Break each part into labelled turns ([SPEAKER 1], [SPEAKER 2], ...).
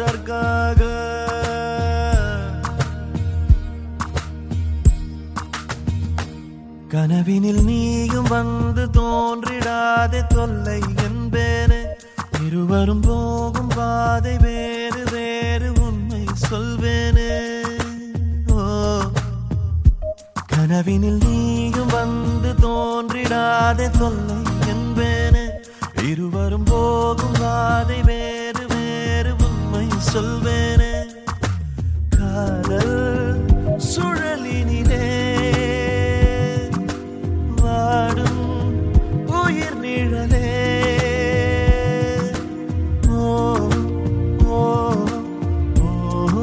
[SPEAKER 1] எதற்காக கனவினில் நீயும் வந்து தோன்றிடாதே தொல்லை என்பேனே இருவரும் போகும் பாதை வேறு வேறு உண்மை சொல்வேனே ஓ கனவினில் நீயும் வந்து தோன்றிடாதே தொல்லை என்பேனே இருவரும் போகும் பாதை வேறு வேறு உண்மை சொல்வேனே காதல் சுழலினிலே வாடும் உயிர் நிழலே ஓ ஓ ஓ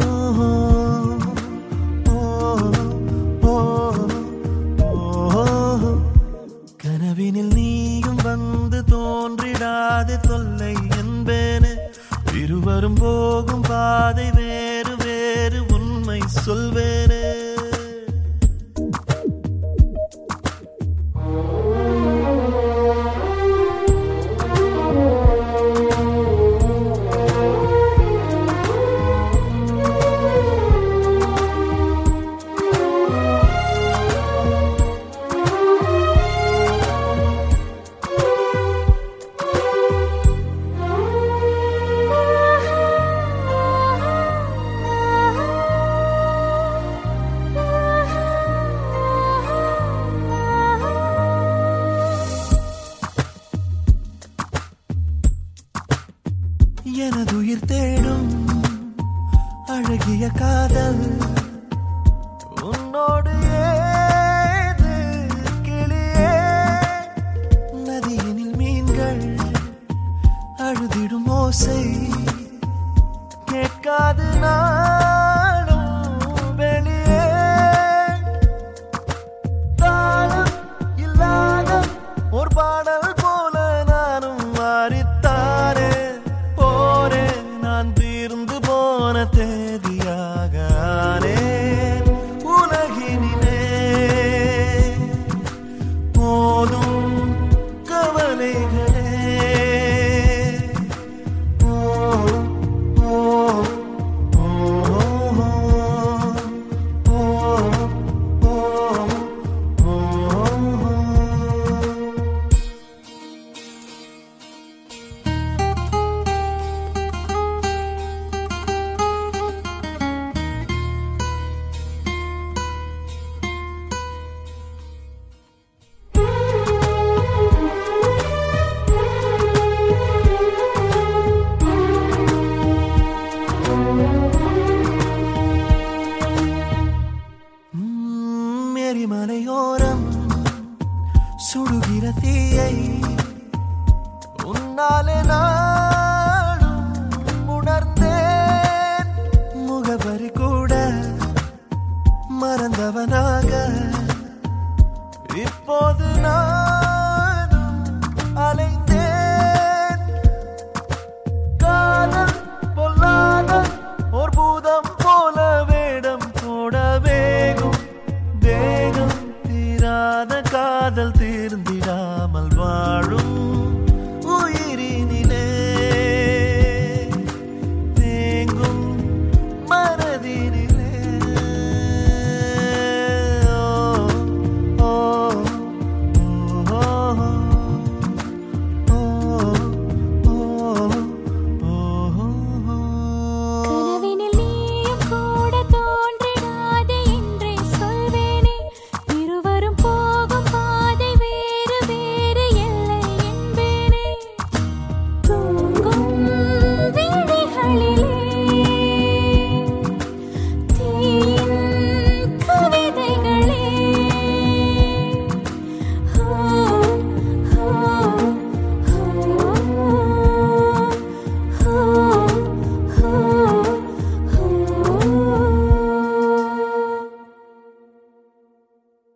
[SPEAKER 1] ஓ ஓ கனவினில் நீயும் வந்து தோன்றிடாது தொல்லை என்பேனே இருவரும் போகும் பாதை வேறு வேறு உண்மை சொல்வேனே எனதுயிர் தேடும் அழகிய காதல் உன்னோடு ஏது கிளியே நதியினில் மீன்கள் அழுதிடும் ஓசை கேட்காது நாளும் வெளியே தாளம் இல்லாத ஒரு பாடல் போல நானும் மாறித்தானே போறேன் நான் தீர்ந்து போன தேதி